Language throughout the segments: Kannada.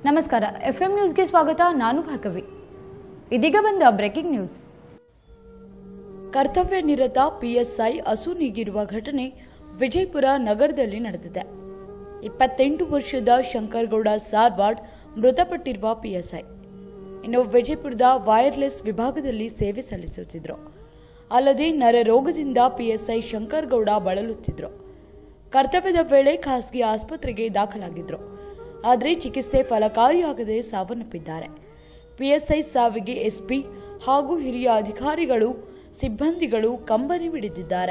ನಮಸ್ಕಾರ ಎಫ್ ಎಂ ನ್ಯೂಸ್ಗೆ ಸ್ವಾಗತ ನಾನು ಭಾರ್ಗವಿ ಇದೀಗ ಬಂದ ಬ್ರೇಕಿಂಗ್ ನ್ಯೂಸ್ ಕರ್ತವ್ಯ ನಿರತ ಪಿಎಸ್ಐ ಅಸುನೀಗಿರುವ ಘಟನೆ ವಿಜಯಪುರ ನಗರದಲ್ಲಿ ನಡೆದಿದೆ ಇಪ್ಪತ್ತೆಂಟು ವರ್ಷದ ಶಂಕರಗೌಡ ಸಾರ್ವಾಡ್ ಮೃತಪಟ್ಟಿರುವ ಪಿಎಸ್ಐ ಇನ್ನು ವಿಜಯಪುರದ ವೈರ್ಲೆಸ್ ವಿಭಾಗದಲ್ಲಿ ಸೇವೆ ಸಲ್ಲಿಸುತ್ತಿದ್ರು ಅಲ್ಲದೆ ನರರೋಗದಿಂದ ಪಿಎಸ್ಐ ಶಂಕರಗೌಡ ಬಳಲುತ್ತಿದ್ರು ಕರ್ತವ್ಯದ ವೇಳೆ ಖಾಸಗಿ ಆಸ್ಪತ್ರೆಗೆ ದಾಖಲಾಗಿದ್ರು ಆದರೆ ಚಿಕಿತ್ಸೆ ಫಲಕಾರಿಯಾಗದೆ ಸಾವನ್ನಪ್ಪಿದ್ದಾರೆ ಪಿಎಸ್ಐ ಸಾವಿಗೆ ಎಸ್ಪಿ ಹಾಗೂ ಹಿರಿಯ ಅಧಿಕಾರಿಗಳು ಸಿಬ್ಬಂದಿಗಳು ಕಂಬನಿ ಮಿಡಿದಿದ್ದಾರೆ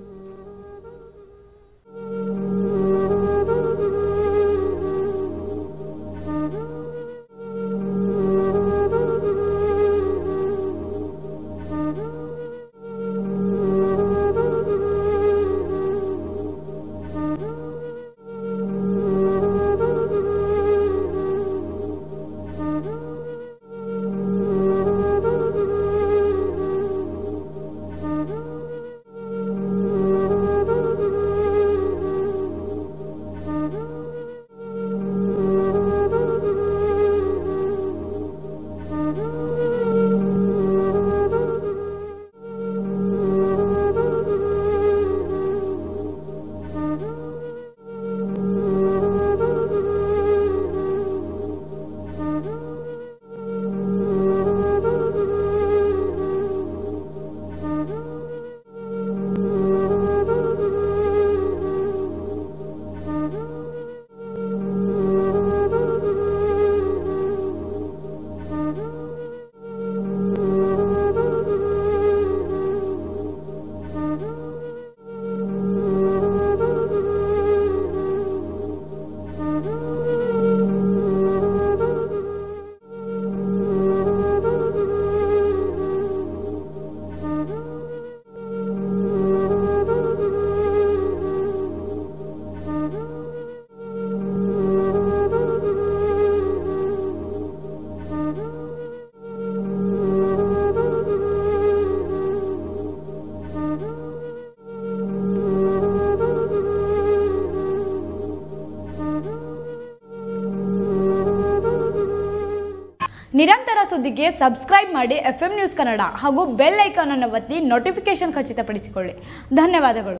ನಿರಂತರ ಸುದ್ದಿಗೆ ಸಬ್ಸ್ಕ್ರೈಬ್ ಮಾಡಿ ಎಫ್ ಎಂ ನ್ಯೂಸ್ ಕನ್ನಡ ಹಾಗೂ ಬೆಲ್ ಐಕಾನ್ ಅನ್ನು ಒತ್ತಿ ನೋಟಿಫಿಕೇಶನ್ ಖಚಿತಪಡಿಸಿಕೊಳ್ಳಿ ಧನ್ಯವಾದಗಳು